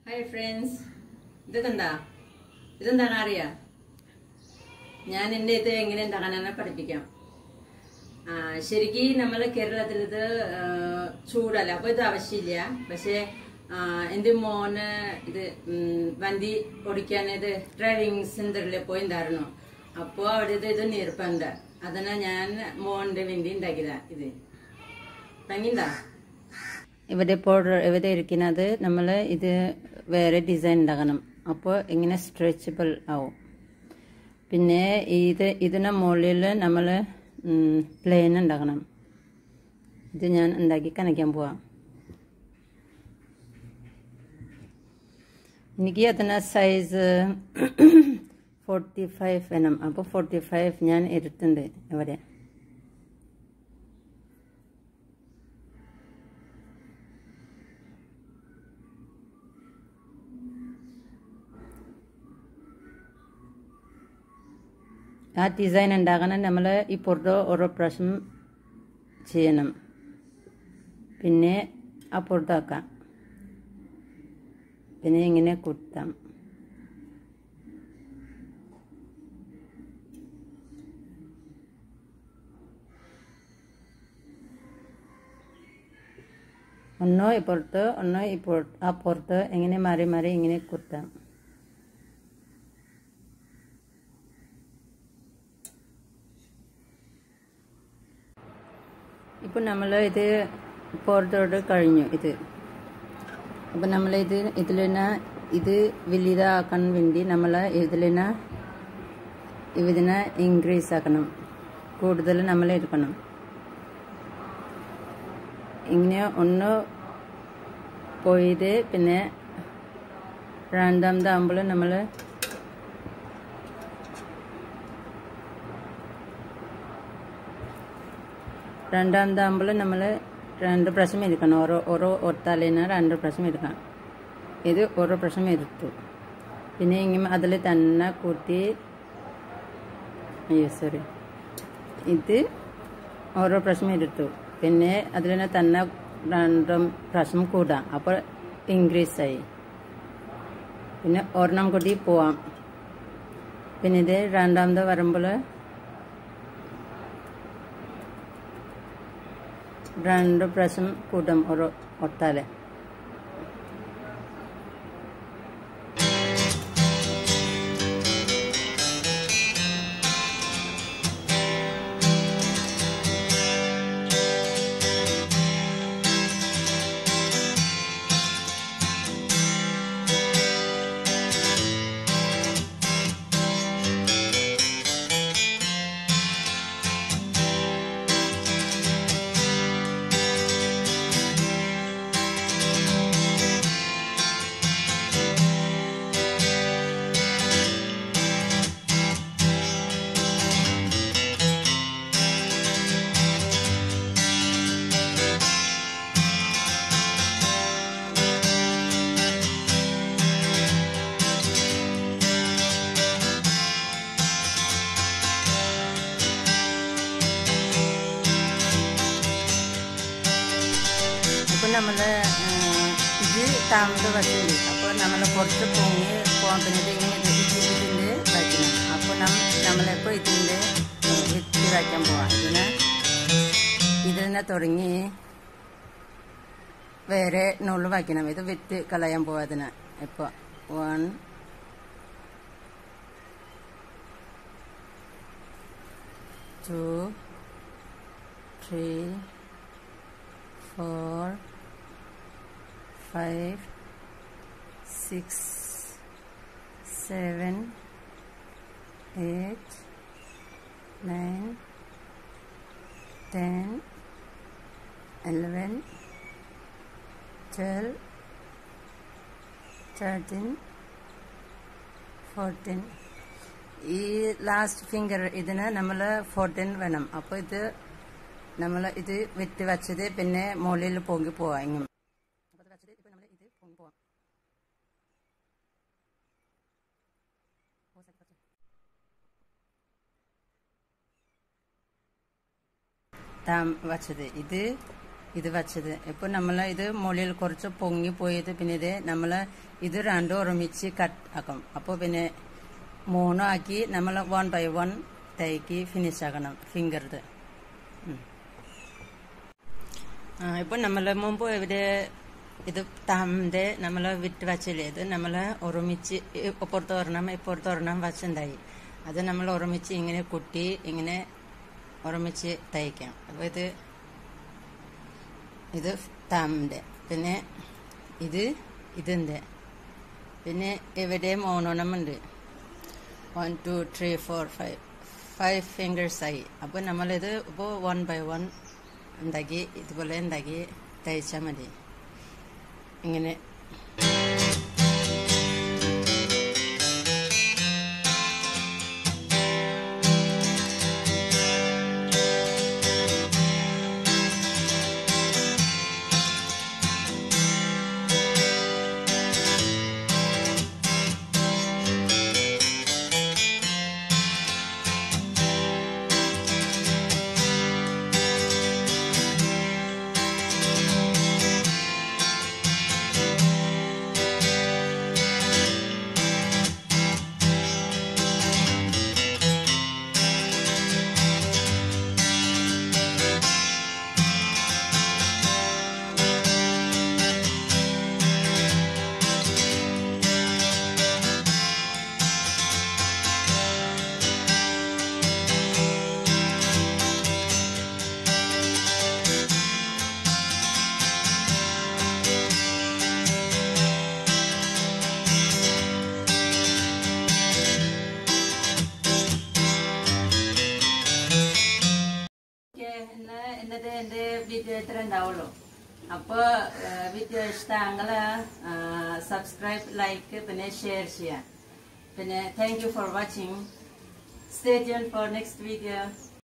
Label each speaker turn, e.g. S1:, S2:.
S1: Hi friends ഇത് കണ്ടാ ഇതെന്താണ് അറിയാ ഞാൻ എൻ്റെ ഇത് എങ്ങനെ ഉണ്ടാക്കാനെന്നെ പഠിപ്പിക്കാം ആ ശരിക്കും നമ്മൾ കേരളത്തിൽ ഇത് ആ, ചൂടല്ല അപ്പൊ ഇത് ആവശ്യമില്ല പക്ഷേ ആ, എൻ്റെ മോന് ഇത് ഉം, വണ്ടി ഓടിക്കാൻ ഇത് ഡ്രൈവിംഗ് സെന്ററിൽ പോയിണ്ടായിരുന്നു അപ്പോൾ അവിടെ ഇത് ഇത് നിർബന്ധ അതിനാ ഞാൻ മോന്റെ വേണ്ടി ഉണ്ടാക്കിയതാ ഇത് ഭംഗിണ്ടാ ഇവിടെ ഇപ്പോൾ ഇവിടെ ഇരിക്കുന്നത് നമ്മൾ ഇത് വേറെ ഡിസൈൻ ഉണ്ടാക്കണം അപ്പോൾ ഇങ്ങനെ സ്ട്രെച്ചബിൾ ആവും പിന്നെ ഇത് ഇതിന് മുകളിൽ നമ്മൾ പ്ലെയിൻ ഉണ്ടാക്കണം ഇത് ഞാൻ ഉണ്ടാക്കി കാണിക്കാൻ പോവാം എനിക്ക് അതിന് സൈസ് ഫോർട്ടി ഫൈവ് വേണം അപ്പോൾ ഫോർട്ടി ഫൈവ് ഞാൻ എടുത്തുണ്ട് ഇവിടെ ആ ഡിസൈൻ ഉണ്ടാക്കണം നമ്മൾ ഈ പുറത്ത് ഓരോ പ്രാവശ്യം ചെയ്യണം പിന്നെ ആ പുറത്താക്കാം പിന്നെ ഇങ്ങനെ കുത്താം ഒന്നോ ഇപ്പുറത്ത് ഒന്നോ ഇപ്പോൾ ആ പുറത്ത് ഇങ്ങനെ മാറി മാറി ഇങ്ങനെ കുത്താം ഇപ്പം നമ്മൾ ഇത് പുറത്തോട്ട് കഴിഞ്ഞു ഇത് അപ്പം നമ്മൾ ഇത് ഇതിലിന ഇത് വലിയതാക്കാൻ വേണ്ടി നമ്മൾ ഇതിലിന ഇതിനെ ഇൻക്രീസ് ആക്കണം കൂടുതൽ നമ്മൾ എടുക്കണം ഇങ്ങനെ ഒന്ന് പോയത് പിന്നെ രണ്ടാമതാകുമ്പോൾ നമ്മൾ രണ്ടാമതാകുമ്പോൾ നമ്മൾ രണ്ട് പ്രാവശ്യം എടുക്കണം ഓരോ ഓരോ ഒത്താലിന് രണ്ട് പ്രാവശ്യം എടുക്കണം ഇത് ഓരോ പ്രാവശ്യം എടുത്തു പിന്നെ ഇങ്ങനെ അതിൽ തന്നെ കൂട്ടി അയ്യോ സോറി ഇത് ഓരോ പ്രാവശ്യം എടുത്തു പിന്നെ അതിൽ തന്നെ രണ്ടും പ്രാവശ്യം കൂടാം അപ്പോൾ ഇൻക്രീസ് ആയി പിന്നെ ഒരെണ്ണം കൂടി പോവാം പിന്നെ ഇത് രണ്ടാമത് വരുമ്പോൾ രണ്ട് പ്രാവശ്യം കൂട്ടും ഒരു ഒട്ടാല് ഇപ്പം നമ്മൾ ഇത് താമസം വച്ചില്ല അപ്പോൾ നമ്മൾ പുറത്ത് പൊങ്ങി പോകാൻ പിന്നെ ഇങ്ങനെ ഇതിൻ്റെ വയ്ക്കണം അപ്പോൾ നം നമ്മളിപ്പോൾ ഇതിൻ്റെ വിത്ത് വയ്ക്കാൻ പോവാം ഇതിന് ഇതിൽ നിന്ന് തുടങ്ങി വേറെ നൂല് വയ്ക്കണം ഇത് വിത്ത് കളയാൻ പോവാ അതിന് ഇപ്പോൾ one two three four, five, six, seven, eight, nine, ten, eleven, twelve, thirteen, fourteen ഈ ലാസ്റ്റ് ഫിംഗർ ഇതിന് നമ്മൾ ഫോർട്ടീൻ വേണം അപ്പോൾ ഇത് നമ്മൾ ഇത് വിറ്റ് വച്ചത് പിന്നെ മുകളിൽ പൊങ്ങി പോവാം ഇങ്ങനെ അപ്പോൾ അത് വച്ചത് ഇപ്പം നമ്മൾ ഇത് പൊങ്ങി പോവാം ഓ, സരി, സരി. താം വച്ചത് ഇത് ഇത് വച്ചത് ഇപ്പൊ നമ്മൾ ഇത് മുകളിൽ കുറച്ച് പൊങ്ങി പോയത് പിന്നെ ഇത് നമ്മൾ ഇത് രണ്ടും ഒരുമിച്ച് കട്ട് ആക്കും അപ്പോൾ പിന്നെ മൂന്നും ആക്കി നമ്മൾ വൺ ബൈ വൺ തൈക്ക് ഫിനിഷ് ആക്കണം ഫിംഗർത് ഇപ്പൊ നമ്മൾ മുമ്പ് ഇവിടെ ഇത് തമ്മിന്റെ നമ്മൾ വിറ്റ് വച്ചില്ലേ ഇത് നമ്മൾ ഒരുമിച്ച് ഇപ്പുറത്ത് ഒരെണ്ണം ഇപ്പുറത്ത് ഒരെണ്ണം വച്ചുണ്ടായി അത് നമ്മൾ ഒരുമിച്ച് ഇങ്ങനെ കുട്ടി ഇങ്ങനെ ഒരുമിച്ച് തയ്ക്കാം അപ്പോൾ ഇത് ഇത് തമ്മിന്റെ പിന്നെ ഇത് ഇതിൻ്റെ പിന്നെ ഇവിടെ മൂന്നെണ്ണം ഉണ്ട് one two three four five five fingers ആയി അപ്പോൾ നമ്മളിത് ഇപ്പോൾ വൺ ബൈ വൺ ഉണ്ടാക്കി ഇതുപോലെ ഉണ്ടാക്കി തയ്ച്ചാൽ മതി ഇങ്ങനെ ഇന്ന് ഇന്നത്തെ എന്റെ വീഡിയോ ഇത്ര ഉണ്ടാവുള്ളൂ അപ്പോൾ വീഡിയോ ഇഷ്ടമെങ്കിൽ സബ്സ്ക്രൈബ് ലൈക്ക് പിന്നെ ഷെയർ ചെയ്യാം പിന്നെ thank you for watching stay tune for next video